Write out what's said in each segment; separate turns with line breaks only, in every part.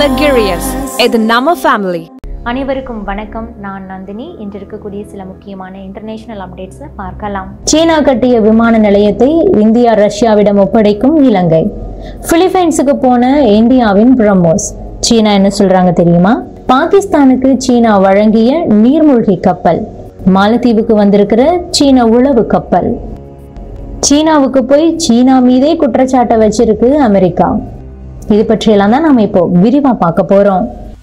luxurious இது நம்ம family
அனைவருக்கும் வணக்கம் நான் நந்தினி இன்று இருக்கக்கூடிய சில முக்கியமான இன்டர்நேஷனல் அப்டேட்ஸை பார்க்கலாம் சீனா கட்டிய விமான நிலையத்தை இந்தியா ரஷ்யாவிடம் ஒப்படைக்கும் இலங்கை பிலிப்பைன்ஸுக்கு போன இந்தியாவின் பிரம்மோஸ் சீனா என்ன சொல்றாங்க தெரியுமா பாகிஸ்தானுக்கு சீனா வழங்கிய நீர்மூழ்கி கப்பல் மாலத்தீவுக்கு வந்திருக்கிற சீன உளவு கப்பல் சீனாவுக்கு போய் சீனா மீதே குற்றச்சாட்டை வச்சிருக்கு அமெரிக்கா இது பற்றியெல்லாம் தான் நாம இப்போ விரிவா பார்க்க போறோம்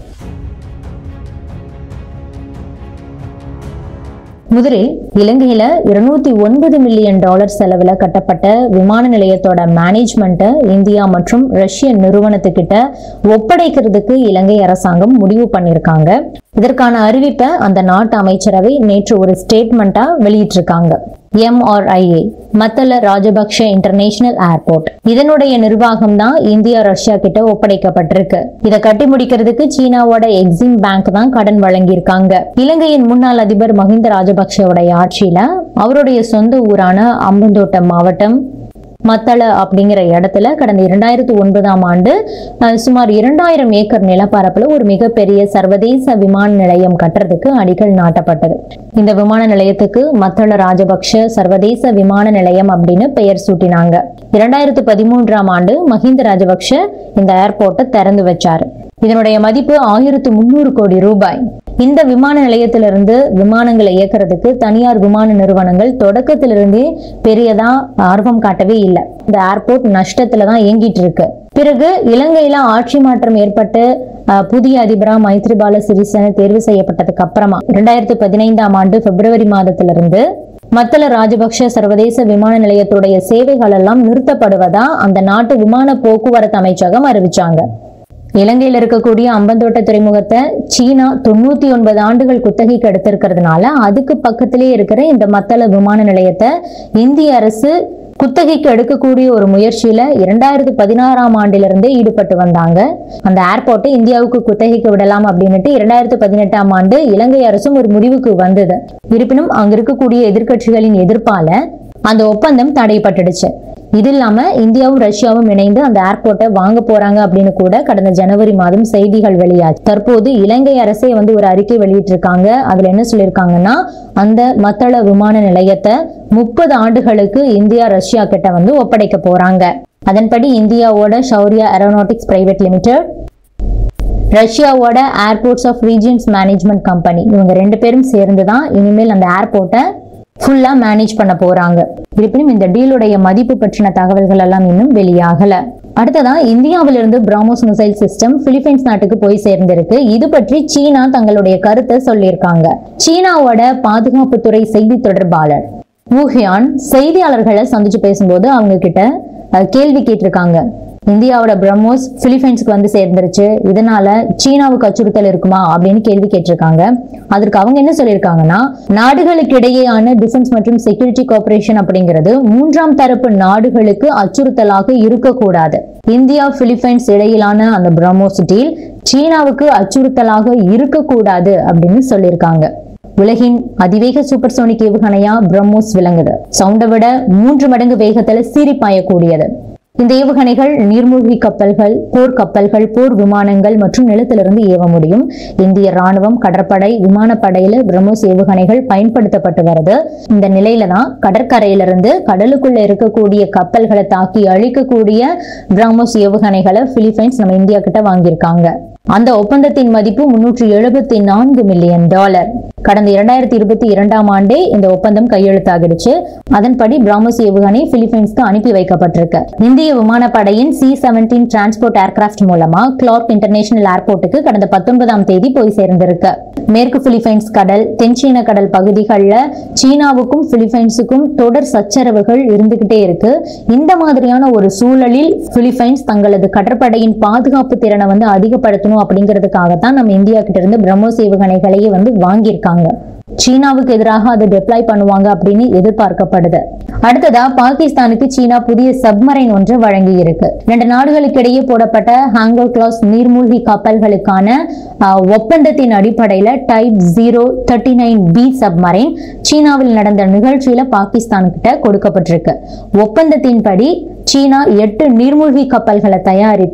முதலில் இலங்கையில இருநூத்தி ஒன்பது மில்லியன் டாலர் செலவுல கட்டப்பட்ட விமான நிலையத்தோட மேனேஜ்மெண்ட்டை இந்தியா மற்றும் ரஷ்ய நிறுவனத்துக்கிட்ட ஒப்படைக்கிறதுக்கு இலங்கை அரசாங்கம் முடிவு பண்ணியிருக்காங்க இதற்கான அறிவிப்பை அந்த நாட்டு அமைச்சரவை நேற்று ஒரு ஸ்டேட்மெண்ட்டா வெளியிட்டிருக்காங்க MRIA Mattala Rajapaksa international airport இதனுடைய நிர்வாகம் தான் இந்தியா ரஷ்யா கிட்ட ஒப்படைக்கப்பட்டிருக்கு இதை கட்டி முடிக்கிறதுக்கு சீனாவோட எக்ஸிம் பேங்க் தான் கடன் வழங்கியிருக்காங்க இலங்கையின் முன்னாள் அதிபர் மஹிந்த ராஜபக்ஷவுடைய ஆட்சியில அவருடைய சொந்த ஊரான அம்பந்தோட்டம் மாவட்டம் மத்தள அப்படிங்கிற இடத்துல கடந்த இரண்டாயிரத்தி ஒன்பதாம் ஆண்டு அஹ், சுமார் இரண்டாயிரம் ஏக்கர் நிலப்பரப்புல ஒரு மிகப்பெரிய சர்வதேச விமான நிலையம் கட்டுறதுக்கு அடிக்கல் நாட்டப்பட்டது இந்த விமான நிலையத்துக்கு மத்தள ராஜபக்ஷ சர்வதேச விமான நிலையம் அப்படின்னு பெயர் சூட்டினாங்க இரண்டாயிரத்து பதிமூன்றாம் ஆண்டு மஹிந்த ராஜபக்ஷ இந்த ஏர்போர்ட்டை திறந்து வச்சாரு இதனுடைய மதிப்பு ஆயிரத்து முந்நூறு கோடி ரூபாய் இந்த விமான நிலையத்திலிருந்து விமானங்களை இயக்குறதுக்கு தனியார் விமான நிறுவனங்கள் தொடக்கத்திலிருந்தே பெரியதா ஆர்வம் காட்டவே இல்லை இந்த ஏர்போர்ட் நஷ்டத்துல தான் இயங்கிட்டு இருக்கு பிறகு இலங்கையில ஆட்சி மாற்றம் ஏற்பட்டு அஹ், புதிய அதிபரா மைத்ரிபால சிறிசேன தேர்வு செய்யப்பட்டதுக்கு அப்புறமா இரண்டாயிரத்தி பதினைந்தாம் ஆண்டு பிப்ரவரி மாதத்திலிருந்து மத்தள ராஜபக்ஷ சர்வதேச விமான நிலையத்துடைய சேவைகள் எல்லாம் நிறுத்தப்படுவதா அந்த நாட்டு விமான போக்குவரத்து அமைச்சகம் அறிவிச்சாங்க இலங்கையில் இருக்கக்கூடிய அம்பந்தோட்ட துறைமுகத்தை சீனா தொண்ணூத்தி ஒன்பது ஆண்டுகள் குத்தகைக்கு எடுத்திருக்கிறதுனால அதுக்கு பக்கத்திலே இருக்கிற இந்த மத்தள விமான நிலையத்தை இந்திய அரசு குத்தகைக்கு எடுக்கக்கூடிய ஒரு முயற்சியில இரண்டாயிரத்தி பதினாறாம் ஆண்டிலிருந்தே ஈடுபட்டு வந்தாங்க அந்த ஏர்போர்ட்டை இந்தியாவுக்கு குத்தகைக்கு விடலாம் அப்படின்னுட்டு இரண்டாயிரத்தி பதினெட்டாம் ஆண்டு இலங்கை அரசும் ஒரு முடிவுக்கு வந்தது இருப்பினும் அங்க இருக்கக்கூடிய எதிர்க்கட்சிகளின் எதிர்ப்பால அந்த ஒப்பந்தம் தடைப்பட்டுடுச்சு இது இல்லாம இந்தியாவும் ரஷ்யாவும் இணைந்து அந்த ஏர்போர்ட்டை வாங்க போறாங்க அப்படின்னு கூட கடந்த ஜனவரி மாதம் செய்திகள் வெளியாச்சு தற்போது இலங்கை அரசே வந்து ஒரு அறிக்கை வெளியிட்டிருக்காங்க அதுல என்ன சொல்லியிருக்காங்கன்னா அந்த மத்தள விமான நிலையத்தை முப்பது ஆண்டுகளுக்கு இந்தியா ரஷ்யா கிட்ட வந்து ஒப்படைக்க போறாங்க அதன்படி இந்தியாவோட ஷௌர்யா ஏரோநாட்டிக்ஸ் பிரைவேட் லிமிடெட் ரஷ்யாவோட airports of regions management company இவங்க ரெண்டு பேரும் சேர்ந்து தான் இனிமேல் அந்த ஏர்போர்ட்டை ஃபுல்லா மேனேஜ் பண்ண போறாங்க இருப்பினும் இந்த டீலுடைய மதிப்பு பற்றின தகவல்கள் எல்லாம் இன்னும் வெளியாகல அடுத்ததா இந்தியாவிலிருந்து பிராமோஸ் மிசைல் சிஸ்டம் பிலிப்பைன்ஸ் நாட்டுக்கு போய் சேர்ந்திருக்கு இது பற்றி சீனா தங்களுடைய கருத்தை சொல்லியிருக்காங்க சீனாவோட பாதுகாப்புத்துறை செய்தி தொடர்பாளர் வூஹியான் செய்தியாளர்களை சந்திச்சு பேசும்போது அவங்க கிட்ட அஹ், கேள்வி கேட்டிருக்காங்க இந்தியாவோட பிரம்மோஸ் பிலிப்பைன்ஸ்க்கு வந்து சேர்ந்துருச்சு இதனால சீனாவுக்கு அச்சுறுத்தல் இருக்குமா அப்படின்னு கேள்வி கேட்டிருக்காங்க அதற்கு அவங்க என்ன சொல்லியிருக்காங்கன்னா நாடுகளுக்கு இடையேயான டிஃபென்ஸ் மற்றும் செக்யூரிட்டி கோஆபரேஷன் அப்படிங்கிறது மூன்றாம் தரப்பு நாடுகளுக்கு அச்சுறுத்தலாக இருக்கக்கூடாது இந்தியா பிலிப்பைன்ஸ் இடையிலான அந்த பிரம்மோஸ் டீல் சீனாவுக்கு அச்சுறுத்தலாக இருக்கக்கூடாது அப்படின்னு சொல்லியிருக்காங்க உலகின் அதிவேக சூப்பர்சோனிக் ஏவுகணையா பிரம்மோஸ் விளங்குது சவுண்டை விட மூன்று மடங்கு வேகத்துல சீறி பாயக்கூடியது இந்த ஏவுகணைகள் நீர்மூழ்கி கப்பல்கள் போர் கப்பல்கள் போர் விமானங்கள் மற்றும் நிலத்திலிருந்து ஏவ முடியும் இந்திய ராணுவம் கடற்படை விமானப்படையில பிரம்மோஸ் ஏவுகணைகள் பயன்படுத்தப்பட்டு வருது இந்த நிலையில தான் கடற்கரையிலிருந்து கடலுக்குள்ள இருக்கக்கூடிய கப்பல்களை தாக்கி அழிக்கக்கூடிய பிரம்மோஸ் ஏவுகணைகளை பிலிப்பைன்ஸ் நம்ம இந்தியா கிட்ட வாங்கியிருக்காங்க அந்த ஒப்பந்தத்தின் மதிப்பு முன்னூற்றி எழுபத்தி நான்கு மில்லியன் டாலர் கடந்த இரண்டாயிரத்தி இருபத்தி இரண்டாம் ஆண்டே இந்த ஒப்பந்தம் கையெழுத்தாகிடுச்சு அதன்படி பிராமோஸ் ஏவுகணை பிலிப்பைன்ஸ்க்கு அனுப்பி வைக்கப்பட்டிருக்கு இந்திய விமானப்படையின் சி செவன்டீன் டிரான்ஸ்போர்ட் ஏர்கிராஃப்ட் மூலமா கிளார்க் இன்டர்நேஷனல் ஏர்போர்ட்டுக்கு கடந்த பத்தொன்பதாம் தேதி போய் சேர்ந்திருக்கு மேற்கு பிலிப்பைன்ஸ் கடல் தென்சீன கடல் பகுதிகளில் சீனாவுக்கும் பிலிப்பைன்ஸுக்கும் தொடர் சச்சரவுகள் இருந்துகிட்டே இருக்கு இந்த மாதிரியான ஒரு சூழலில் பிலிப்பைன்ஸ் தங்களது கடற்படையின் பாதுகாப்பு திறனை வந்து அதிகப்படுத்தணும் அப்படிங்கிறதுக்காகத்தான் நம்ம இந்தியா கிட்ட இருந்து பிரம்மோஸ் ஏவுகணைகளையே வந்து வாங்கியிருக்காங்க சீனாவுக்கு எதிராக அதை டெப்ளாய் பண்ணுவாங்க அப்படின்னு எதிர்பார்க்கப்படுது அடுத்ததா பாகிஸ்தானுக்கு சீனா புதிய சப்மரைன் ஒன்று வழங்கி இருக்கு ரெண்டு நாடுகளுக்கு இடையே போடப்பட்ட ஹாங்கோ கிளாஸ் நீர்மூழ்கி கப்பல்களுக்கான ஆஹ், ஒப்பந்தத்தின் அடிப்படையில type zero thirty nine B submarine சீனாவில் நடந்த நிகழ்ச்சியில பாகிஸ்தான் கிட்ட கொடுக்கப்பட்டிருக்கு ஒப்பந்தத்தின்படி சீனா எட்டு நீர்மூழ்கி கப்பல்களை தயாரித்து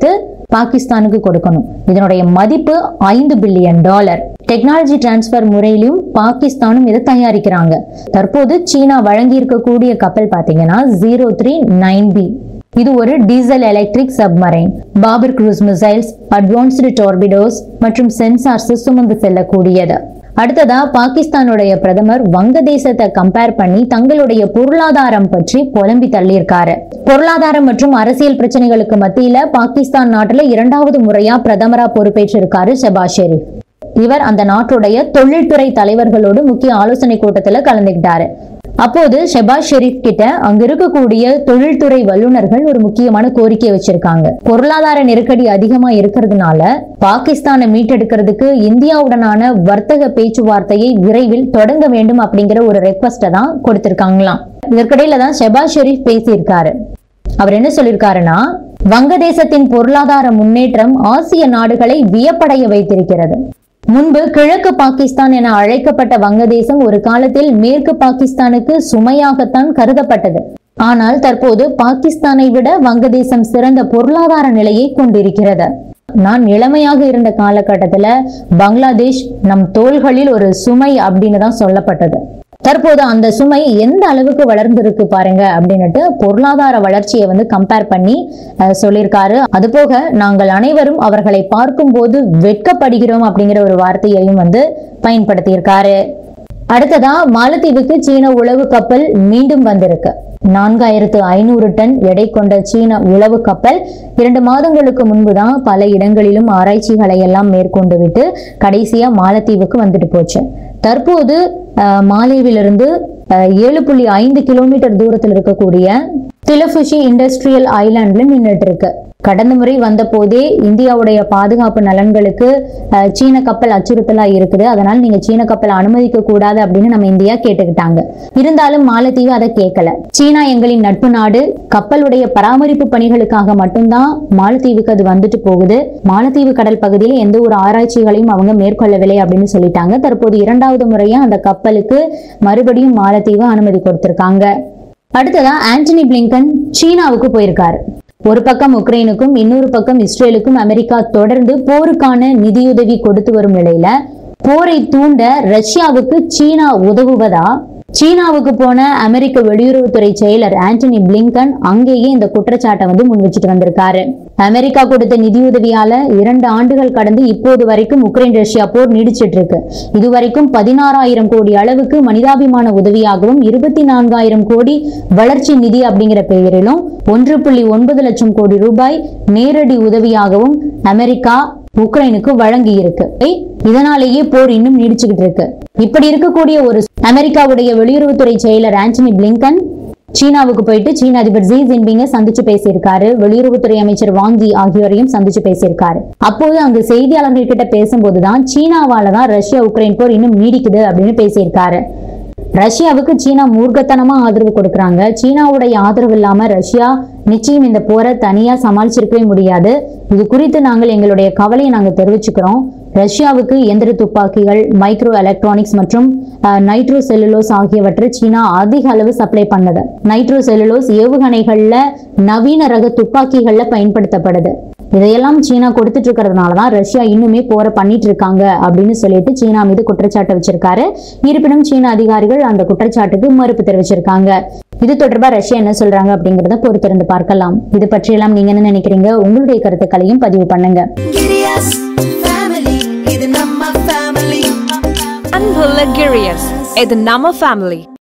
பாகிஸ்தானுக்கு கொடுக்கணும் இதனுடைய மதிப்பு ஐந்து பில்லியன் டாலர் டெக்னாலஜி டிரான்ஸ்ஃபர் முறையிலும் பாகிஸ்தானும் இதை தயாரிக்கிறாங்க தற்போது சீனா வழங்கி இருக்கக்கூடிய கப்பல் பாத்தீங்கன்னா ஜீரோ த்ரீ நைன் பி இது ஒரு diesel electric submarine Babur cruise missiles advanced torpedoes மற்றும் சென்சார்ஸ் சுமந்து செல்லக்கூடியது அடுத்ததா பாகிஸ்தானுடைய பிரதமர் வங்கதேசத்தை கம்பேர் பண்ணி தங்களுடைய பொருளாதாரம் பற்றி புலம்பி தள்ளியிருக்காரு பொருளாதாரம் மற்றும் அரசியல் பிரச்சனைகளுக்கு மத்தியில பாகிஸ்தான் நாட்டுல இரண்டாவது முறையா பிரதமரா பொறுப்பேற்றிருக்காரு ஷெபாஸ் ஷெரீப் இவர் அந்த நாட்டுடைய தொழில்துறை தலைவர்களோடு முக்கிய ஆலோசனை கூட்டத்துல கலந்துக்கிட்டாரு அப்போது ஷெபாஸ் ஷெரீப் கிட்ட அங்க இருக்கக்கூடிய தொழில்துறை வல்லுநர்கள் ஒரு முக்கியமான கோரிக்கை வச்சிருக்காங்க பொருளாதார நெருக்கடி அதிகமா இருக்கிறதுனால பாகிஸ்தானை மீட்டெடுக்கிறதுக்கு இந்தியாவுடனான வர்த்தக பேச்சுவார்த்தையை விரைவில் தொடங்க வேண்டும் அப்படிங்கிற ஒரு ரெக்வஸ்ட தான் கொடுத்திருக்காங்களாம் இதற்கிடையில தான் ஷெபாஸ் ஷெரீப் பேசியிருக்காரு அவர் என்ன சொல்லியிருக்காருன்னா வங்கதேசத்தின் பொருளாதார முன்னேற்றம் ஆசிய நாடுகளை வியப்படைய வைத்திருக்கிறது முன்பு கிழக்கு பாகிஸ்தான் என அழைக்கப்பட்ட வங்கதேசம் ஒரு காலத்தில் மேற்கு பாகிஸ்தானுக்கு சுமையாகத்தான் கருதப்பட்டது ஆனால் தற்போது பாகிஸ்தானை விட வங்கதேசம் சிறந்த பொருளாதார நிலையை கொண்டிருக்கிறது நான் இளமையாக இருந்த காலகட்டத்துல பங்களாதேஷ் நம் தோள்களில் ஒரு சுமை அப்படின்னு தான் சொல்லப்பட்டது தற்போது அந்த சுமை எந்த அளவுக்கு வளர்ந்திருக்கு பாருங்க அப்படின்னுட்டு பொருளாதார வளர்ச்சியை வந்து கம்பேர் பண்ணி அஹ், சொல்லியிருக்காரு அது போக நாங்கள் அனைவரும் அவர்களை பார்க்கும்போது வெட்கப்படுகிறோம் அப்படிங்கிற ஒரு வார்த்தையையும் வந்து பயன்படுத்தியிருக்காரு அடுத்ததா மாலத்தீவுக்கு சீன உளவு கப்பல் மீண்டும் வந்திருக்கு நான்காயிரத்து ஐநூறு டன் எடை கொண்ட சீன உளவு கப்பல் இரண்டு மாதங்களுக்கு முன்புதான் பல இடங்களிலும் ஆராய்ச்சிகளை எல்லாம் மேற்கொண்டு விட்டு கடைசியா மாலத்தீவுக்கு வந்துட்டு போச்சு தற்போது அஹ், மாலேவிலிருந்து அஹ், ஏழு புள்ளி ஐந்து கிலோமீட்டர் தூரத்தில் இருக்கக்கூடிய திலஃபுஷி இண்டஸ்ட்ரியல் ஐலாண்ட்ல நின்றுட்டு இருக்கு கடந்த முறை வந்த போதே இந்தியாவுடைய பாதுகாப்பு நலன்களுக்கு அஹ், சீன கப்பல் அச்சுறுத்தலா இருக்குது அதனால நீங்க சீன கப்பல் அனுமதிக்க கூடாது அப்படின்னு நம்ம இந்தியா கேட்டுக்கிட்டாங்க இருந்தாலும் மாலத்தீவு அதை கேட்கல சீனா எங்களின் நட்பு நாடு கப்பலுடைய பராமரிப்பு பணிகளுக்காக மட்டும்தான் மாலத்தீவுக்கு அது வந்துட்டு போகுது மாலத்தீவு கடல் பகுதியில் எந்த ஒரு ஆராய்ச்சிகளையும் அவங்க மேற்கொள்ளவில்லை அப்படின்னு சொல்லிட்டாங்க தற்போது இரண்டாவது முறையா அந்த கப்பலுக்கு மறுபடியும் மாலத்தீவு அனுமதி கொடுத்திருக்காங்க அடுத்ததா ஆண்டனி பிளிங்கன் சீனாவுக்கு போயிருக்காரு ஒரு பக்கம் உக்ரைனுக்கும் இன்னொரு பக்கம் இஸ்ரேலுக்கும் அமெரிக்கா தொடர்ந்து போருக்கான நிதியுதவி கொடுத்து வரும் நிலையில போரை தூண்ட ரஷ்யாவுக்கு சீனா உதவுவதா சீனாவுக்கு போன அமெரிக்க வெளியுறவுத்துறை செயலர் ஆண்டனி பிளிங்கன் அங்கேயே இந்த குற்றச்சாட்டை வந்து முன் வச்சுட்டு வந்திருக்காரு அமெரிக்கா கொடுத்த நிதியுதவியால இரண்டு ஆண்டுகள் கடந்து இப்போது வரைக்கும் உக்ரைன் ரஷ்யா போர் நீடிச்சிட்டு இருக்கு இதுவரைக்கும் பதினாறாயிரம் கோடி அளவுக்கு மனிதாபிமான உதவியாகவும் இருபத்தி நான்காயிரம் கோடி வளர்ச்சி நிதி அப்படிங்கிற பெயரிலும் ஒன்று புள்ளி ஒன்பது லட்சம் கோடி ரூபாய் நேரடி உதவியாகவும் அமெரிக்கா உக்ரைனுக்கு வழங்கி இருக்கு இதனாலேயே போர் இன்னும் நீடிச்சுக்கிட்டு இருக்கு இப்படி இருக்கக்கூடிய ஒரு அமெரிக்காவுடைய வெளியுறவுத்துறை செயலர் ஆண்டனி பிளிங்கன் சீனாவுக்கு போயிட்டு சீன அதிபர் ஜி ஜின்பிங்க சந்திச்சு பேசியிருக்காரு வெளியுறவுத்துறை அமைச்சர் வாங்கி ஆகியோரையும் சந்திச்சு பேசியிருக்காரு அப்போது அங்கு செய்தியாளர்கள் கிட்ட பேசும்போதுதான் சீனாவால தான் ரஷ்யா உக்ரைன் போர் இன்னும் நீடிக்குது அப்படின்னு பேசியிருக்காரு ரஷ்யாவுக்கு சீனா மூர்க்கத்தனமா ஆதரவு கொடுக்கறாங்க சீனாவுடைய ஆதரவு இல்லாம ரஷ்யா நிச்சயம் இந்த போரை தனியா சமாளிச்சிருக்கவே முடியாது இது குறித்து நாங்கள் எங்களுடைய கவலையை நாங்க தெரிவிச்சுக்கிறோம் ரஷ்யாவுக்கு எந்திர துப்பாக்கிகள் மைக்ரோ எலக்ட்ரானிக்ஸ் மற்றும் நைட்ரோ செல்லுலோஸ் ஆகியவற்றை சீனா அதிக அளவு சப்ளை பண்ணது நைட்ரோ செல்லுலோஸ் ஏவுகணைகள்ல நவீன ரக துப்பாக்கிகள்ல பயன்படுத்தப்படுது இதையெல்லாம் சீனா கொடுத்துட்டு இருக்கிறதுனால தான் ரஷ்யா இன்னுமே போரை பண்ணிட்டு இருக்காங்க அப்படின்னு சொல்லிட்டு சீனா மீது குற்றச்சாட்டு வச்சிருக்காரு இருப்பினும் சீன அதிகாரிகள் அந்த குற்றச்சாட்டுக்கு மறுப்பு தெரிவிச்சிருக்காங்க இது தொடர்பா ரஷ்யா என்ன சொல்றாங்க அப்படிங்கறத பொறுத்திருந்து பார்க்கலாம் இது பற்றியெல்லாம் நீங்க என்ன நினைக்கிறீங்க உங்களுடைய கருத்துக்களையும் பதிவு பண்ணுங்க
Girias family, இது நம்ம family.
Unbelievable Girius, இது நம்ம family.